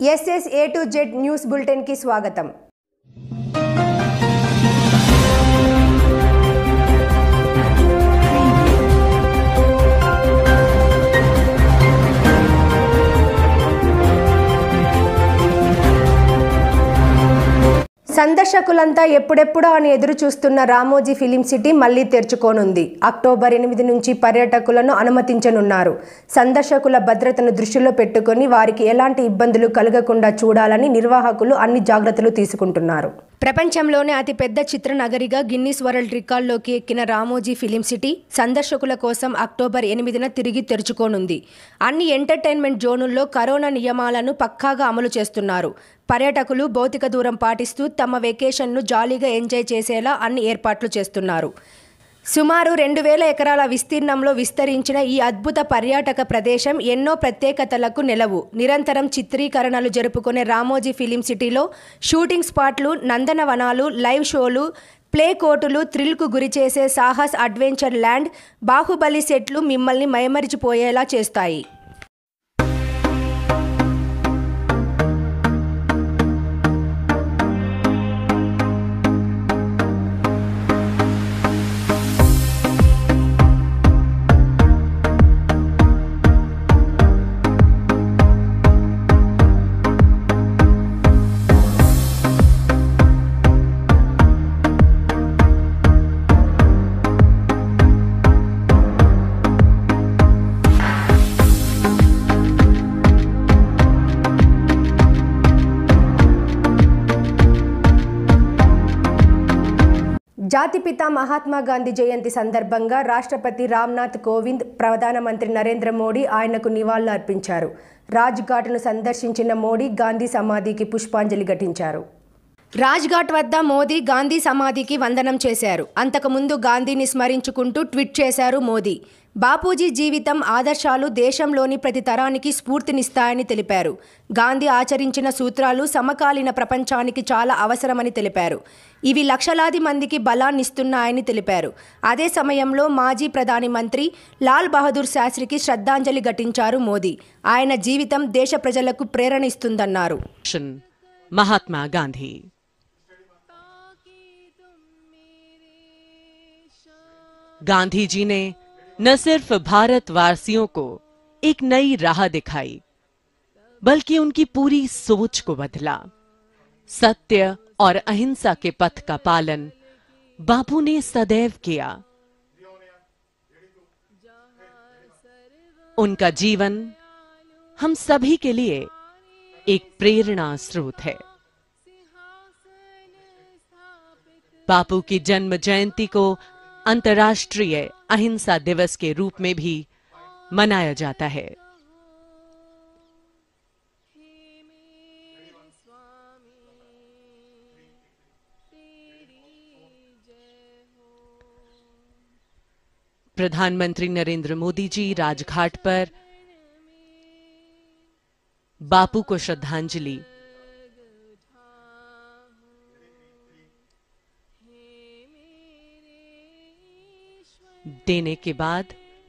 SS A to Z news బులెటిన్కి స్వాగతం సందర్శకులంతా ఎప్పుడెప్పుడా అని ఎదురు చూస్తున్న రామోజీ ఫిలిం సిటీ మళ్లీ తెరుచుకోనుంది అక్టోబర్ ఎనిమిది నుంచి పర్యాటకులను అనుమతించనున్నారు సందర్శకుల భద్రతను దృష్టిలో పెట్టుకొని వారికి ఎలాంటి ఇబ్బందులు కలగకుండా చూడాలని నిర్వాహకులు అన్ని జాగ్రత్తలు తీసుకుంటున్నారు ప్రపంచంలోనే అతిపెద్ద చిత్ర నగరిగా గిన్నిస్ వరల్డ్ రికార్డులోకి ఎక్కిన రామోజీ ఫిలిం సిటీ సందర్శకుల కోసం అక్టోబర్ ఎనిమిదిన తిరిగి తెరుచుకోనుంది అన్ని ఎంటర్టైన్మెంట్ జోనుల్లో కరోనా నియమాలను పక్కాగా అమలు చేస్తున్నారు పర్యాటకులు భౌతిక దూరం పాటిస్తూ తమ వెకేషన్ను జాలీగా ఎంజాయ్ చేసేలా అన్ని ఏర్పాట్లు చేస్తున్నారు సుమారు రెండు వేల ఎకరాల విస్తీర్ణంలో విస్తరించిన ఈ అద్భుత పర్యాటక ప్రదేశం ఎన్నో ప్రత్యేకతలకు నెలవు నిరంతరం చిత్రీకరణలు జరుపుకునే రామోజీ ఫిలిం సిటీలో షూటింగ్ స్పాట్లు నందనవనాలు లైవ్ షోలు ప్లే కోర్టులు థ్రిల్కు గురిచేసే సాహస్ అడ్వెంచర్ ల్యాండ్ బాహుబలి సెట్లు మిమ్మల్ని మైమరిచిపోయేలా చేస్తాయి జాతిపిత మహాత్మా గాంధీ జయంతి సందర్భంగా రాష్ట్రపతి రామ్నాథ్ కోవింద్ ప్రధానమంత్రి నరేంద్ర మోడీ ఆయనకు నివాళులు అర్పించారు రాజ్ ఘాట్ను సందర్శించిన మోడీ గాంధీ సమాధికి పుష్పాంజలి ఘటించారు రాజ్ఘాట్ వద్ద మోదీ గాంధీ సమాధికి వందనం చేశారు అంతకుముందు గాంధీని స్మరించుకుంటూ ట్వీట్ చేశారు మోదీ బాపూజీ జీవితం ఆదర్శాలు దేశంలోని ప్రతి తరానికి స్ఫూర్తినిస్తాయని తెలిపారు గాంధీ ఆచరించిన సూత్రాలు సమకాలీన ప్రపంచానికి చాలా అవసరమని తెలిపారు ఇవి లక్షలాది మందికి బలాన్నిస్తున్నాయని తెలిపారు అదే సమయంలో మాజీ ప్రధాని మంత్రి లాల్ బహదూర్ శాస్త్రికి శ్రద్ధాంజలి ఘటించారు మోదీ ఆయన జీవితం దేశ ప్రజలకు ప్రేరణ ఇస్తుందన్నారు Mission महात्मा गांधी गांधी जी ने न सिर्फ भारतवासियों को एक नई राह दिखाई बल्कि उनकी पूरी सोच को बदला सत्य और अहिंसा के पथ का पालन बापू ने सदैव किया उनका जीवन हम सभी के लिए एक प्रेरणा स्रोत है बापू की जन्म जयंती को अंतर्राष्ट्रीय अहिंसा दिवस के रूप में भी मनाया जाता है प्रधानमंत्री नरेंद्र मोदी जी राजघाट पर बापू को श्रद्धांजलि देने के बाद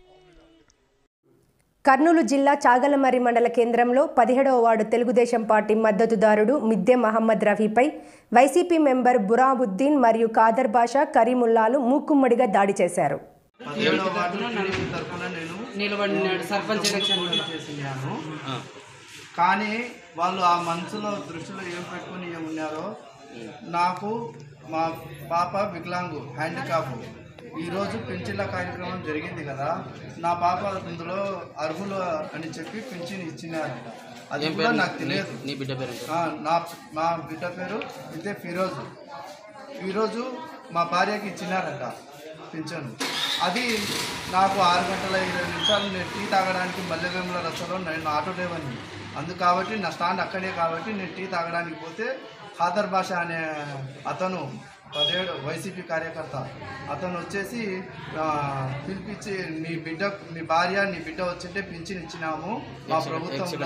కర్నూలు జిల్లా చాగలమర్రి మండల కేంద్రంలో పదిహేడవ వార్డు తెలుగుదేశం పార్టీ మద్దతుదారుడు మిద్దె మహమ్మద్ రఫీపై వైసీపీ మెంబర్ బురాబుద్దీన్ మరియు కాదర్ బాషా కరీముల్లాలు మూకుమ్మడిగా దాడి చేశారు పదిహేడవ వార్డు టీడీపీ తరఫున నేను నిలబడినాడు సర్పంచ్ ఎలక్షన్ పోటీ చేసినాను కానీ వాళ్ళు ఆ మనసులో దృష్టిలో ఏం పెట్టుకుని ఉన్నారో నాకు మా పాప వికలాంగు హ్యాండిక్యాప్ ఈరోజు పెన్షన్ల కార్యక్రమం జరిగింది కదా నా పాప అందులో అర్హులు అని చెప్పి పెన్షన్ ఇచ్చినారు అది కూడా నాకు తెలియదు నీ బిడ్డ పేరు ఆ, నా మా బిడ్డ పేరు ఇదే ఫిరోజ్ ఈరోజు మా భార్యకి ఇచ్చినారట పింఛను అది నాకు ఆరు గంటల ఇరవై నిమిషాలు నేను టీ తాగడానికి మల్లెవేముల రసలో నేను ఆటో డ్రైవర్ని అందు కాబట్టి నా స్టాండ్ అక్కడే కాబట్టి నేను టీ తాగడానికి పోతే ఖాదర్ భాష అనే అతను పదిహేడు వైసీపీ కార్యకర్త అతను వచ్చేసి ఆ, పిలిపించి నీ బిడ్డ నీ భార్య నీ బిడ్డ వచ్చింటే పింఛన్ ఇచ్చినాము మా ప్రభుత్వంలో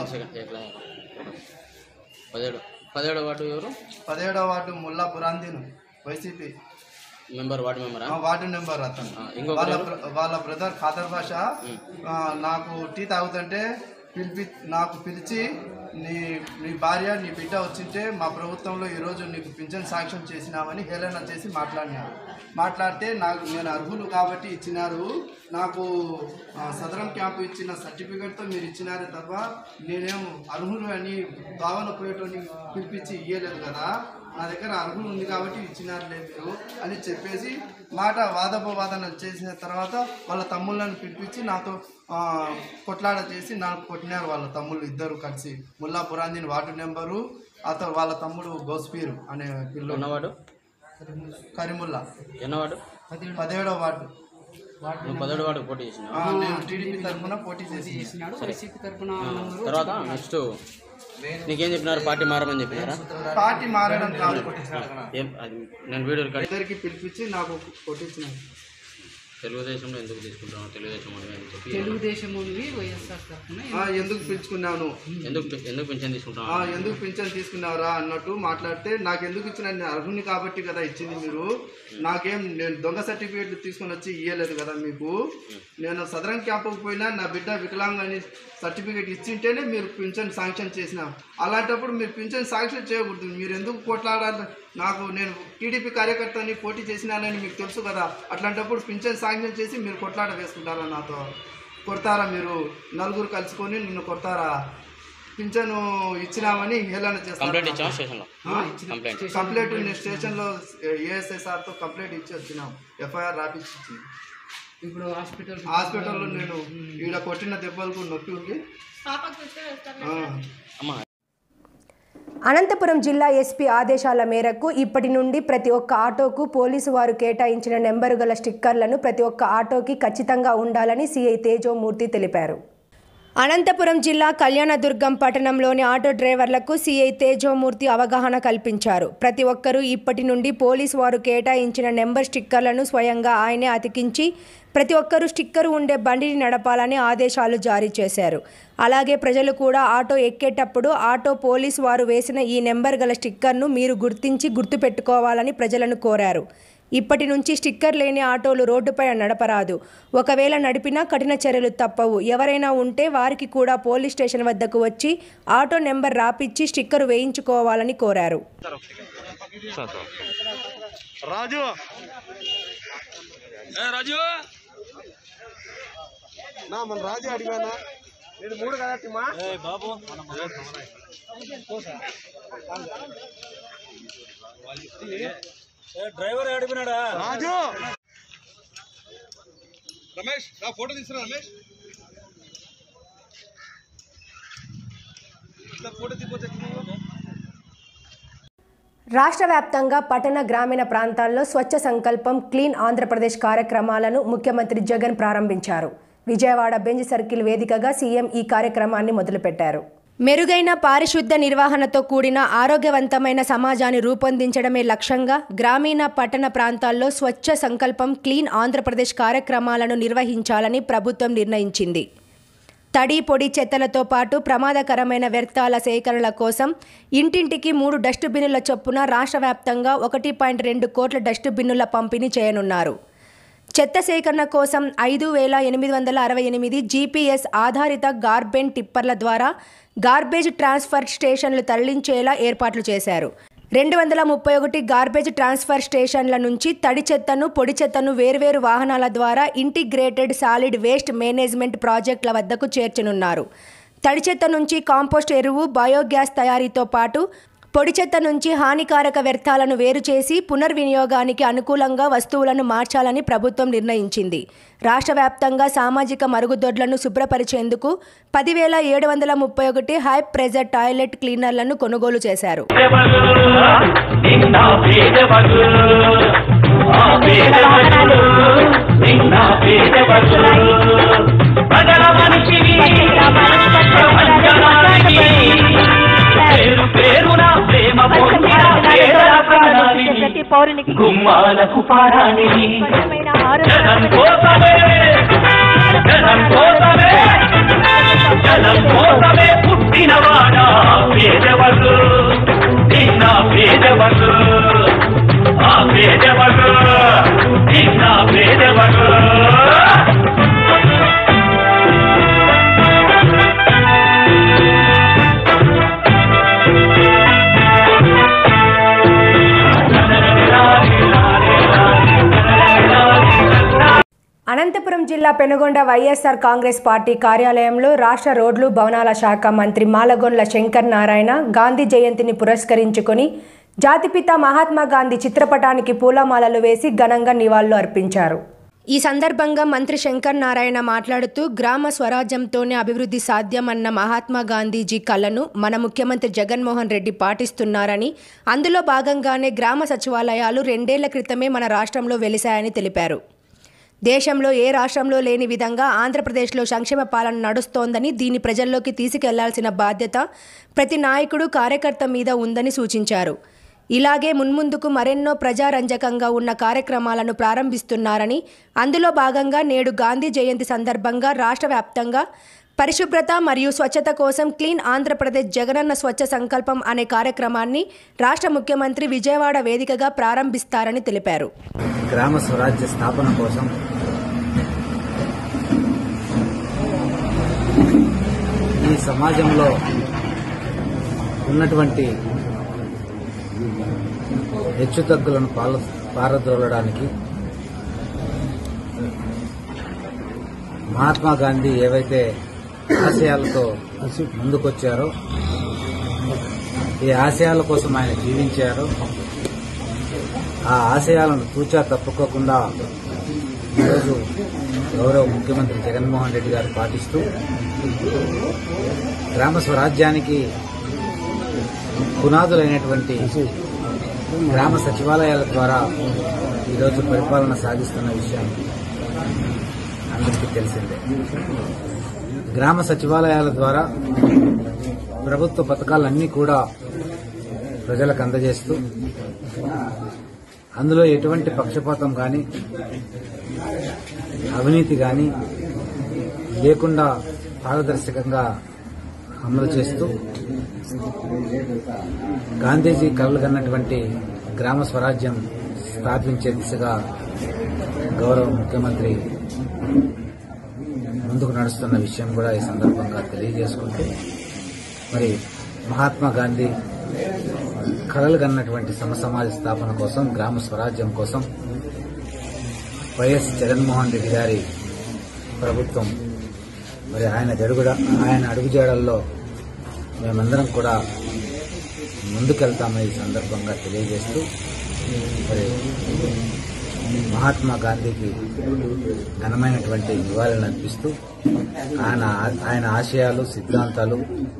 పదిహేడు పదిహేడు వార్డు ఎవరు పదిహేడవ ward Mulla Burandeen YCP member ward మెంబరా ఆ వార్డు నెంబర్ అతను ఆ, ఇంకొకరు వాళ్ళ ఎవరు? బ్ర- వాళ్ళ బ్రదర్ ఖాదర్ భాష ఆ, నాకు టీ తాగుతుంటే పిలిపి నాకు పిలిచి నీ నీ భార్య నీ బిడ్డ వచ్చింటే మా ప్రభుత్వంలో ఈరోజు నీకు పింఛన్ సాంక్షన్ చేసినామని హేళన చేసి మాట్లాడినారు మాట్లాడితే నాకు నేను అర్హులు కాబట్టి ఇచ్చినారు నాకు ఆ, సదరం క్యాంపు ఇచ్చిన సర్టిఫికెట్తో మీరు ఇచ్చినారే తప్ప నేనేం అర్హులు అని భావన పోయేటోని పిలిపించి ఇయ్యలేదు కదా నా దగ్గర అర్హులు ఉంది కాబట్టి ఇచ్చినారులే మీరు అని చెప్పేసి మాట వాదోపవాదన చేసిన తర్వాత వాళ్ళ తమ్ముళ్ళని పిలిపించి నాతో ఆ, కొట్లాడ చేసి నాకు కొట్టినారు వాళ్ళ తమ్ముళ్ళు ఇద్దరు కలిసి ముల్లా పురాందిన్ వార్డు నెంబరు అతను వాళ్ళ తమ్ముడు గోస్పీరు అనే పిల్లలు ఎన్నవాడు కరిముల్లా ఎన్నవాడు పదిహేడవ వార్డు నువ్వు పదిహేడు వాడు పోటీ చేసినావు ఆ, నేను టీడీపీ తరఫున పోటీ చేసి తర్వాత నెక్స్ట్ నీకేం చెప్పినారు పార్టీ మారమని చెప్పినారా పార్టీ మారడం కాదు ఏం అది నేను వీడియో రికార్డ్ ఇద్దరికి పిలిపించి నాకు కొట్టించినారు తెలుగుదేశంలో ఎందుకు తీసుకుంటాను తెలుగుదేశం అని అని చెప్పి తెలుగుదేశం ఉంది వైఎస్ఆర్ తరఫున ఆ, ఎందుకు పిలుచుకున్నాను ఎందుకు ఎందుకు పెన్షన్ ఆ, తీసుకుంటాను ఎందుకు పింఛన్ తీసుకున్నారా అన్నట్టు మాట్లాడితే నాకు ఎందుకు ఇచ్చిన నేను అర్హుని కాబట్టి కదా ఇచ్చింది మీరు నాకేం నేను దొంగ సర్టిఫికేట్ తీసుకొని వచ్చి ఇయ్యలేదు కదా మీకు నేను సదరం క్యాంపుకు పోయినా నా బిడ్డ వికలాంగ్ అని సర్టిఫికేట్ ఇచ్చింటేనే మీరు పింఛన్ శాంక్షన్ చేసిన అలాంటప్పుడు మీరు పింఛన్ శాంక్షన్ చేయకూడదు మీరు ఎందుకు కొట్లాడాలి నాకు నేను టీడీపీ కార్యకర్తని పోటీ చేసినానని మీకు తెలుసు కదా అట్లాంటప్పుడు పింఛన్ శాంక్షన్ చేసి మీరు కొట్లాట వేసుకుంటారా నాతో కొడతారా మీరు నలుగురు కలుసుకొని నిన్ను కొడతారా పింఛను ఇచ్చినామని హేళన కంప్లైంట్ ఇచ్చావా చేస్తాను స్టేషన్లో కంప్లైంట్ కంప్లైంట్ నేను స్టేషన్లో ఏఎస్ఐ సార్తో కంప్లైంట్ ఇచ్చి వచ్చినాం ఎఫ్ఐఆర్ రాపించి ఇచ్చింది ఇప్పుడు హాస్పిటల్ హాస్పిటల్లో నేను ఈడ కొట్టిన దెబ్బలకు నొప్పి ఉంది ఆ. అమ్మా అనంతపురం జిల్లా ఎస్పీ ఆదేశాల మేరకు ఇప్పటి నుండి ప్రతి ఒక్క ఆటోకు పోలీసు వారు కేటాయించిన నెంబరు గల స్టిక్కర్లను ప్రతి ఒక్క ఆటోకి ఖచ్చితంగా ఉండాలని సిఐ తేజోమూర్తి తెలిపారు అనంతపురం జిల్లా కళ్యాణదుర్గం పట్టణంలోని ఆటో డ్రైవర్లకు సిఐ తేజోమూర్తి అవగాహన కల్పించారు ప్రతి ఒక్కరూ ఇప్పటి నుండి పోలీసు వారు కేటాయించిన నెంబర్ స్టిక్కర్లను స్వయంగా ఆయనే అతికించి ప్రతి ఒక్కరూ స్టిక్కర్ ఉండే బండిని నడపాలని ఆదేశాలు జారీ చేశారు అలాగే ప్రజలు కూడా ఆటో ఎక్కేటప్పుడు ఆటో పోలీసు వారు వేసిన ఈ నెంబర్ గల స్టిక్కర్ను మీరు గుర్తించి గుర్తుపెట్టుకోవాలని ప్రజలను కోరారు ఇప్పటి నుంచి స్టిక్కర్ లేని ఆటోలు రోడ్డుపై నడపరాదు ఒకవేళ నడిపినా కఠిన చర్యలు తప్పవు ఎవరైనా ఉంటే వారికి కూడా పోలీస్ స్టేషన్ వద్దకు వచ్చి ఆటో నెంబర్ రాపిచ్చి స్టిక్కర్ వేయించుకోవాలని కోరారు రాష్ట్ర వ్యాప్తంగా పట్టణ గ్రామీణ ప్రాంతాల్లో స్వచ్ఛ సంకల్పం క్లీన్ ఆంధ్రప్రదేశ్ కార్యక్రమాలను ముఖ్యమంత్రి జగన్ ప్రారంభించారు విజయవాడ బెంజ్ సర్కిల్ వేదికగా సీఎం ఈ కార్యక్రమాన్ని మొదలుపెట్టారు మెరుగైన పారిశుద్ధ నిర్వహణతో కూడిన ఆరోగ్యవంతమైన సమాజాన్ని రూపొందించడమే లక్ష్యంగా గ్రామీణ పట్టణ ప్రాంతాల్లో స్వచ్ఛ సంకల్పం క్లీన్ ఆంధ్రప్రదేశ్ కార్యక్రమాలను నిర్వహించాలని ప్రభుత్వం నిర్ణయించింది తడి పొడి చెత్తలతో పాటు ప్రమాదకరమైన వ్యర్థాల సేకరణల కోసం ఇంటింటికి మూడు డస్టుబిన్నుల చొప్పున రాష్ట్ర వ్యాప్తంగా ఒకటి పాయింట్ రెండు కోట్ల డస్టుబిన్నుల పంపిణీ చేయనున్నారు చెత్త సేకరణ కోసం ఐదు వేల ఎనిమిది వందల అరవై ఎనిమిది జీపీఎస్ ఆధారిత గార్బెన్ టిప్పర్ల ద్వారా గార్బేజ్ ట్రాన్స్ఫర్ స్టేషన్లు తరలించేలా ఏర్పాట్లు చేశారు రెండు వందల ముప్పై ఒకటి గార్బేజ్ ట్రాన్స్ఫర్ స్టేషన్ల నుంచి తడి చెత్తను పొడి చెత్తను వేర్వేరు వాహనాల ద్వారా ఇంటిగ్రేటెడ్ సాలిడ్ వేస్ట్ మేనేజ్మెంట్ ప్రాజెక్టుల వద్దకు చేర్చనున్నారు తడి చెత్త నుంచి కాంపోస్ట్ ఎరువు బయోగ్యాస్ తయారీతో పాటు పొడి చెత్త నుంచి హానికారక వ్యర్థాలను వేరు చేసి పునర్వినియోగానికి అనుకూలంగా వస్తువులను మార్చాలని ప్రభుత్వం నిర్ణయించింది రాష్ట్ర వ్యాప్తంగా సామాజిక మరుగుదొడ్లను శుభ్రపరిచేందుకు పదివేల ఏడు వందల ముప్పై ఒకటి హై ప్రెజర్ టాయిలెట్ క్లీనర్లను కొనుగోలు చేశారు నిన్న పేదవడు ఆ పేదవడు నిన్న పేదవడు ప్రజల మనిషిని ప్రపంచనానికి పేరు పేరున ప్రేమ పొందిన పేదల ప్రాణానికి గుమ్మాలకు పారాణిని జనం కోసమే జనం కోసమే జనం కోసమే పుట్టినవాడా పేదవడు నిన్న పేదవడు ఆ పేదవడు నిన్న పేదవడు జిల్లా పెనుగొండ వైఎస్ఆర్ కాంగ్రెస్ పార్టీ కార్యాలయంలో రాష్ట్ర రోడ్లు భవనాల శాఖ మంత్రి మాలగొండ్ల శంకర్ నారాయణ గాంధీ జయంతిని పురస్కరించుకొని జాతిపిత మహాత్మా గాంధీ చిత్రపటానికి పూలమాలలు వేసి ఘనంగా నివాళులు అర్పించారు ఈ సందర్భంగా మంత్రి శంకర్ నారాయణ మాట్లాడుతూ గ్రామ స్వరాజ్యంతోనే అభివృద్ధి సాధ్యమన్న మహాత్మా గాంధీజీ కలను మన ముఖ్యమంత్రి జగన్మోహన్ రెడ్డి పాటిస్తున్నారని అందులో భాగంగానే గ్రామ సచివాలయాలు రెండేళ్ల క్రితమే మన రాష్ట్రంలో వెలిశాయని తెలిపారు దేశంలో ఏ రాష్ట్రంలో లేని విధంగా ఆంధ్రప్రదేశ్లో సంక్షేమ పాలన నడుస్తోందని దీన్ని ప్రజల్లోకి తీసుకెళ్లాల్సిన బాధ్యత ప్రతి నాయకుడు కార్యకర్త మీద ఉందని సూచించారు ఇలాగే మున్ముందుకు మరెన్నో ప్రజారంజకంగా ఉన్న కార్యక్రమాలను ప్రారంభిస్తున్నారని అందులో భాగంగా నేడు గాంధీ జయంతి సందర్భంగా రాష్ట్ర వ్యాప్తంగా పరిశుభ్రత మరియు స్వచ్ఛత కోసం క్లీన్ ఆంధ్రప్రదేశ్ జగనన్న స్వచ్ఛ సంకల్పం అనే కార్యక్రమాన్ని రాష్ట్ర ముఖ్యమంత్రి విజయవాడ వేదికగా ప్రారంభిస్తారని తెలిపారు గ్రామ స్వరాజ్య స్థాపన కోసం ఈ సమాజంలో ఉన్నటువంటి హెచ్చుతగ్గులను పాల పారద్రోలడానికి మహాత్మా గాంధీ ఏవైతే ఆశయాలతో ముందుకొచ్చారో ఈ ఆశయాల కోసం ఆయన జీవించారో ఆ ఆశయాలను తూచా తప్పుకోకుండా ఈరోజు గౌరవ ముఖ్యమంత్రి జగన్మోహన్ రెడ్డి గారు పాటిస్తూ గ్రామ స్వరాజ్యానికి పునాదులైనటువంటి గ్రామ సచివాలయాల ద్వారా ఈరోజు పరిపాలన సాగిస్తున్న విషయం అందరికీ తెలిసిందే గ్రామ సచివాలయాల ద్వారా ప్రభుత్వ పథకాలన్నీ కూడా ప్రజలకు అందజేస్తూ అందులో ఎటువంటి పక్షపాతం కానీ అవినీతి కానీ లేకుండా పారదర్శకంగా అమలు చేస్తూ గాంధీజీ కలలు కన్నటువంటి గ్రామ స్వరాజ్యం స్థాపించే దిశగా గౌరవ ముఖ్యమంత్రి ముందుకు నడుస్తున్న విషయం కూడా ఈ సందర్భంగా తెలియజేసుకుంటూ మరి మహాత్మా గాంధీ కలలు కన్నటువంటి సమసమాజ స్థాపన కోసం గ్రామ స్వరాజ్యం కోసం వైఎస్ జగన్మోహన్ రెడ్డి గారి ప్రభుత్వం మరి ఆయన జడుగుడ ఆయన అడుగుజాడల్లో మేమందరం కూడా ముందుకెళ్తామని ఈ సందర్భంగా తెలియజేస్తూ మరి మహాత్మా గాంధీకి ఘనమైనటువంటి నివాళులను అర్పిస్తూ ఆయన ఆయన ఆశయాలు సిద్ధాంతాలు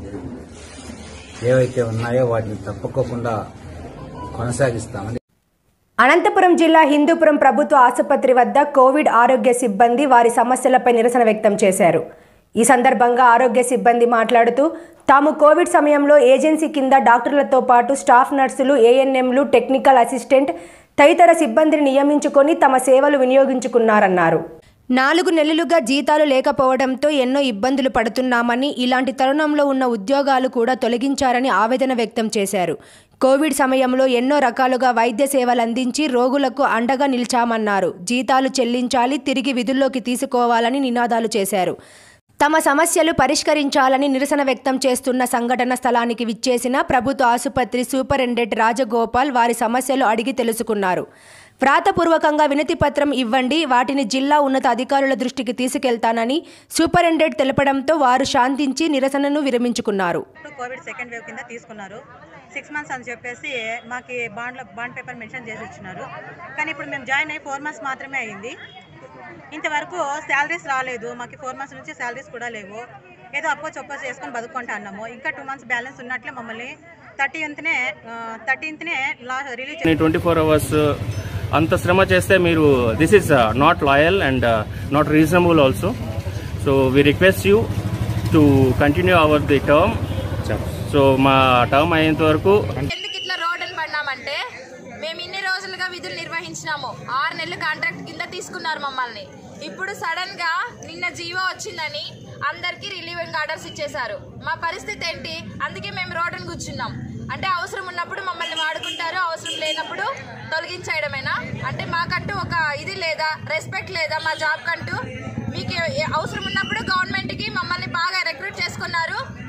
ఏవైతే ఉన్నాయో వాటిని తప్పుకోకుండా కొనసాగిస్తామని అనంతపురం జిల్లా హిందూపురం ప్రభుత్వ ఆసుపత్రి వద్ద కోవిడ్ ఆరోగ్య సిబ్బంది వారి సమస్యలపై నిరసన వ్యక్తం చేశారు ఈ సందర్భంగా ఆరోగ్య సిబ్బంది మాట్లాడుతూ తాము కోవిడ్ సమయంలో ఏజెన్సీ కింద డాక్టర్లతో పాటు స్టాఫ్ నర్సులు ఏఎన్ఎంలు టెక్నికల్ అసిస్టెంట్ తదితర సిబ్బందిని నియమించుకొని తమ సేవలు వినియోగించుకున్నారన్నారు నాలుగు నెలలుగా జీతాలు లేకపోవడంతో ఎన్నో ఇబ్బందులు పడుతున్నామని ఇలాంటి తరుణంలో ఉన్న ఉద్యోగాలు కూడా తొలగించారని ఆవేదన వ్యక్తం చేశారు కోవిడ్ సమయంలో ఎన్నో రకాలుగా వైద్య సేవలు అందించి రోగులకు అండగా నిలిచామన్నారు జీతాలు చెల్లించాలి తిరిగి విధుల్లోకి తీసుకోవాలని నినాదాలు చేశారు తమ సమస్యలు పరిష్కరించాలని నిరసన వ్యక్తం చేస్తున్న సంఘటన స్థలానికి విచ్చేసిన ప్రభుత్వ ఆసుపత్రి సూపరింటెండెంట్ రాజగోపాల్ వారి సమస్యలు అడిగి తెలుసుకున్నారు వ్రాతపూర్వకంగా వినతి పత్రం ఇవ్వండి వాటిని జిల్లా ఉన్నత అధికారుల దృష్టికి తీసుకెళ్తానని సూపరింటెండెంట్ తెలపడంతో వారు శాంతించి నిరసనను విరమించుకున్నారు కోవిడ్ సెకండ్ వేవ్ కింద తీసుకున్నారు సిక్స్ మంత్స్ అని చెప్పేసి మాకు బాండ్లో బాండ్ పేపర్ మెన్షన్ చేసి ఇచ్చినారు కానీ ఇప్పుడు మేము జాయిన్ అయ్యి ఫోర్ మంత్స్ మాత్రమే అయింది ఇంతవరకు శాలరీస్ రాలేదు మాకు ఫోర్ మంత్స్ నుంచి శాలరీస్ కూడా లేవు ఏదో అప్పో చొప్పో చేసుకొని బతుకుంటా అన్నాము ఇంకా టూ మంత్స్ బ్యాలెన్స్ ఉన్నట్లే మమ్మల్ని థర్టీన్త్నే థర్టీన్త్నే లా రిలీజ్ ట్వంటీ ఫోర్ అవర్స్ అంత శ్రమ చేస్తే మీరు this is not loyal and not reasonable also so we request you to continue our the term so మా టర్మ్ అయ్యేంత వరకు ఎందుకు ఇట్లా రోడ్డులు పడినామంటే మేము ఇన్ని రోజులుగా విధులు నిర్వహించినాము ఆరు నెలలు కాంట్రాక్ట్ కింద తీసుకున్నారు మమ్మల్ని ఇప్పుడు సడన్ గా నిన్న జీవో వచ్చిందని అందరికీ రిలీవింగ్ ఆర్డర్స్ ఇచ్చేశారు మా పరిస్థితి ఏంటి అందుకే మేము రోడ్డును కూర్చున్నాం అంటే అవసరం ఉన్నప్పుడు మమ్మల్ని వాడుకుంటారు అవసరం లేనప్పుడు తొలగించేయడమేనా అంటే మాకంటూ ఒక ఇది లేదా రెస్పెక్ట్ లేదా మా జాబ్ కంటూ మీకు ఏ- అవసరం ఉన్నప్పుడు గవర్నమెంట్ కి మమ్మల్ని బాగా రిక్రూట్ చేసుకున్నారు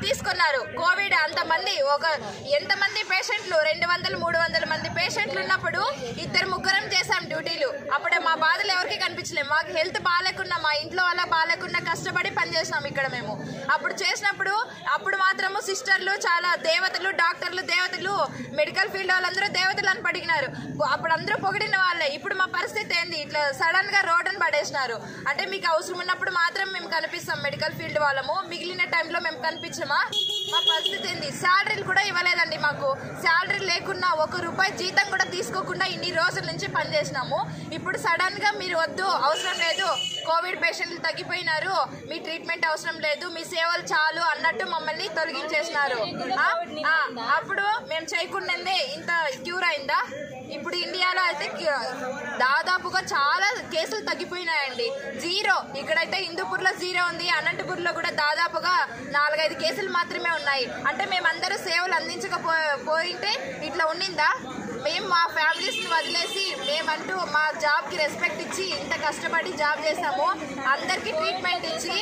తీసుకున్నారు కోవిడ్ అంతమంది ఒక ఎంతమంది పేషెంట్లు రెండు వందలు మూడు వందల మంది పేషెంట్లు ఉన్నప్పుడు ఇద్దరు ముగ్గురం చేసాం డ్యూటీలు అప్పుడే మా బాధలు ఎవరికి కనిపించలేము మాకు హెల్త్ బాగాలేకున్నా మా ఇంట్లో వల్ల బాగాలేకున్నా కష్టపడి పనిచేసినాం ఇక్కడ మేము అప్పుడు చేసినప్పుడు అప్పుడు మాత్రము సిస్టర్లు చాలా దేవతలు డాక్టర్లు దేవతలు మెడికల్ ఫీల్డ్ వాళ్ళందరూ దేవతలు అని పడిగినారు అప్పుడు అందరూ పొగిడిన వాళ్ళే ఇప్పుడు మా పరిస్థితి ఏంది ఇట్లా సడన్ గా రోడ్డును పడేసినారు అంటే మీకు అవసరం ఉన్నప్పుడు మాత్రం మేము కనిపిస్తాం మెడికల్ ఫీల్డ్ వాళ్ళము మిగిలిన టైంలో మేము కనిపించమా మా పరిస్థితి ఏంది శాలరీలు కూడా ఇవ్వలేదండి మాకు శాలరీ లేకున్నా ఒక రూపాయి జీతం కూడా తీసుకోకుండా ఇన్ని రోజుల నుంచి పనిచేసినాము ఇప్పుడు సడన్ గా మీరు వద్దు అవసరం లేదు కోవిడ్ పేషెంట్లు తగ్గిపోయినారు మీ ట్రీట్మెంట్ అవసరం లేదు మీ సేవలు చాలు అన్నట్టు మమ్మల్ని తొలగించేసినారు ఆ? ఆ, అప్పుడు మేము చేయకుండానే ఇంత క్యూర్ అయిందా ఇప్పుడు ఇండియాలో అయితే క్యూ- దాదాపుగా చాలా కేసులు తగ్గిపోయినాయండి జీరో ఇక్కడైతే హిందూపూర్లో జీరో ఉంది అనంతపూర్లో కూడా దాదాపుగా నాలుగైదు కేసులు మాత్రమే ఉన్నాయి అంటే మేమందరూ సేవలు అందించకపో పోయింటే ఇట్లా ఉండిందా మేము మా ఫ్యామిలీస్ని వదిలేసి మేమంటూ మా జాబ్కి రెస్పెక్ట్ ఇచ్చి ఇంత కష్టపడి జాబ్ చేసాము అందరికీ ట్రీట్మెంట్ ఇచ్చి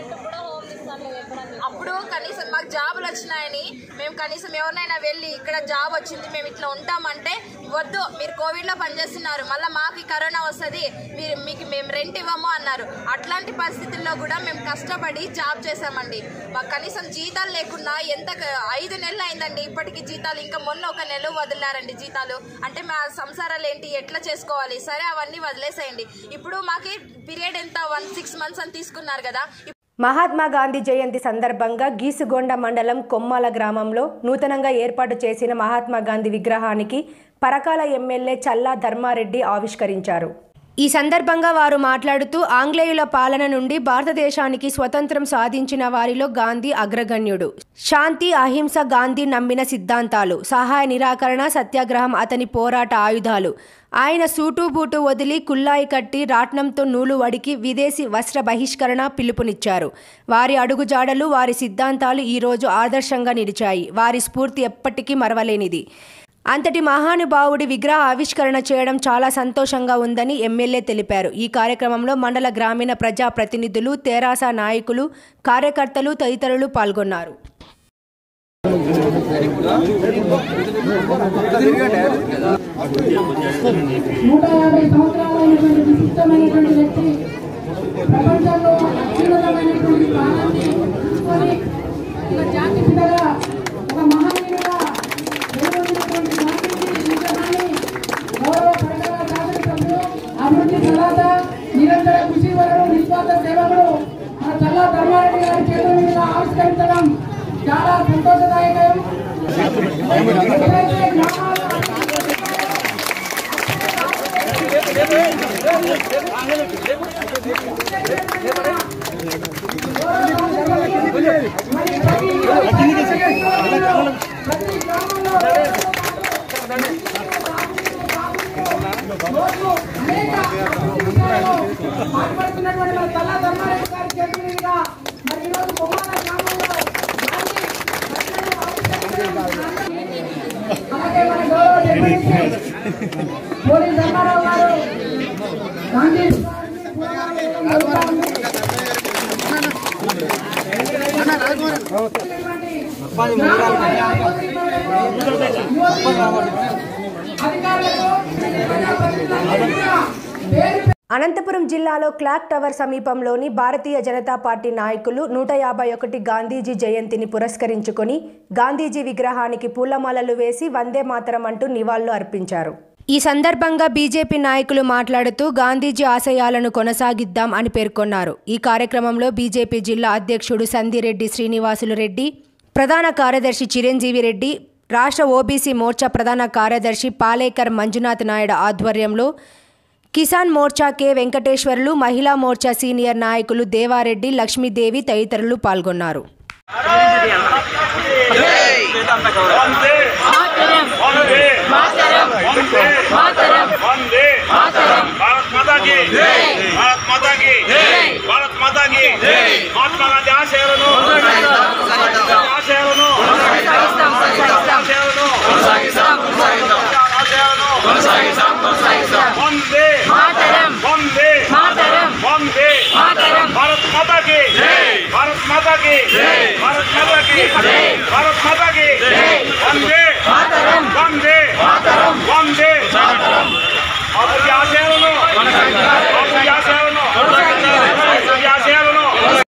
అప్పుడు కనీసం మాకు జాబులు వచ్చినాయని మేము కనీసం ఎవరినైనా వెళ్ళి ఇక్కడ జాబ్ వచ్చింది మేము ఇట్లా ఉంటామంటే వద్దు మీరు కోవిడ్లో పనిచేస్తున్నారు మళ్ళీ మాకు ఈ కరోనా వస్తుంది మీరు మీకు మేము రెంట్ ఇవ్వము అన్నారు అట్లాంటి పరిస్థితుల్లో కూడా మేము కష్టపడి జాబ్ చేసామండి మాకు కనీసం జీతాలు లేకుండా ఎంత క- ఐదు నెలలు అయిందండి ఇప్పటికి జీతాలు ఇంకా మొన్న ఒక నెల వదిలారండి జీతాలు అంటే మా సంసారాలు ఏంటి ఎట్లా చేసుకోవాలి సరే అవన్నీ వదిలేసేయండి ఇప్పుడు మాకి పీరియడ్ ఎంత వన్ సిక్స్ మంత్స్ అని తీసుకున్నారు కదా మహాత్మా గాంధీ జయంతి సందర్భంగా గీసుగొండ మండలం కొమ్మాల గ్రామంలో నూతనంగా ఏర్పాటు చేసిన మహాత్మా గాంధీ విగ్రహానికి పరకాల ఎమ్మెల్యే చల్లా ధర్మారెడ్డి ఆవిష్కరించారు ఈ సందర్భంగా వారు మాట్లాడుతూ ఆంగ్లేయుల పాలన నుండి భారతదేశానికి స్వతంత్రం సాధించిన వారిలో గాంధీ అగ్రగణ్యుడు శాంతి అహింస గాంధీ నమ్మిన సిద్ధాంతాలు సహాయ నిరాకరణ సత్యాగ్రహం అతని పోరాట ఆయుధాలు ఆయన సూటు బూటు వదిలి కుల్లాయి కట్టి రాట్నంతో నూలు వడికి విదేశీ వస్త్ర బహిష్కరణ పిలుపునిచ్చారు వారి అడుగుజాడలు వారి సిద్ధాంతాలు ఈరోజు ఆదర్శంగా నిలిచాయి వారి స్ఫూర్తి ఎప్పటికీ మరవలేనిది అంతటి మహానుభావుడి విగ్రహ ఆవిష్కరణ చేయడం చాలా సంతోషంగా ఉందని ఎమ్మెల్యే తెలిపారు ఈ కార్యక్రమంలో మండల గ్రామీణ ప్రజా ప్రతినిధులు తెరాస నాయకులు కార్యకర్తలు తదితరులు పాల్గొన్నారు నూట యాభై సంవత్సరాలైనటువంటి విశిష్టమైనటువంటి వ్యక్తి ప్రపంచంలో అత్యున్నతమైనటువంటి స్థానాన్ని తీసుకొని ఒక జాతి పిల్లగా ఒక మహనీయుడుగా వెలువడినటువంటి గాంధీజీ విగ్రహాన్ని గౌరవ పడగల శాసన సభ్యులు అభివృద్ధి తర్వాత నిరంతర కృషి వలన నిస్వార్థ సేవకుడు మన చల్లా ధర్మారెడ్డి గారి చేతుల మీదుగా ఆవిష్కరించడం చాలా సంతోషదాయకం ఎప్పుడైతే గ్రామాల్లో మాట్లాడుతున్నటువంటి మన తల్లా ధర్మారెడ్డి గారి చేతుల మీదుగా మరి ఈరోజు బొమ్మాల గ్రామంలో అలాగే మన గౌరవ డిప్యూటీ పోలీస్ ధర్మారావు గారు గాంధీ అనంతపురం జిల్లాలో క్లాక్ టవర్ సమీపంలోని భారతీయ జనతా పార్టీ నాయకులు నూట యాభై ఒకటి గాంధీజీ జయంతిని పురస్కరించుకొని గాంధీజీ విగ్రహానికి పూలమాలలు వేసి వందే మాతరం అంటూ నివాళులు అర్పించారు ఈ సందర్భంగా బీజేపీ నాయకులు మాట్లాడుతూ గాంధీజీ ఆశయాలను కొనసాగిద్దాం అని పేర్కొన్నారు ఈ కార్యక్రమంలో బీజేపీ జిల్లా అధ్యక్షుడు సంధిరెడ్డి శ్రీనివాసులు రెడ్డి ప్రధాన కార్యదర్శి చిరంజీవి రెడ్డి రాష్ట్ర ఓబీసీ మోర్చా ప్రధాన కార్యదర్శి పాలేకర్ మంజునాథ్ నాయుడు ఆధ్వర్యంలో కిసాన్ మోర్చా కె వెంకటేశ్వర్లు మహిళా మోర్చా సీనియర్ నాయకులు దేవారెడ్డి లక్ష్మీదేవి తదితరులు పాల్గొన్నారు వందే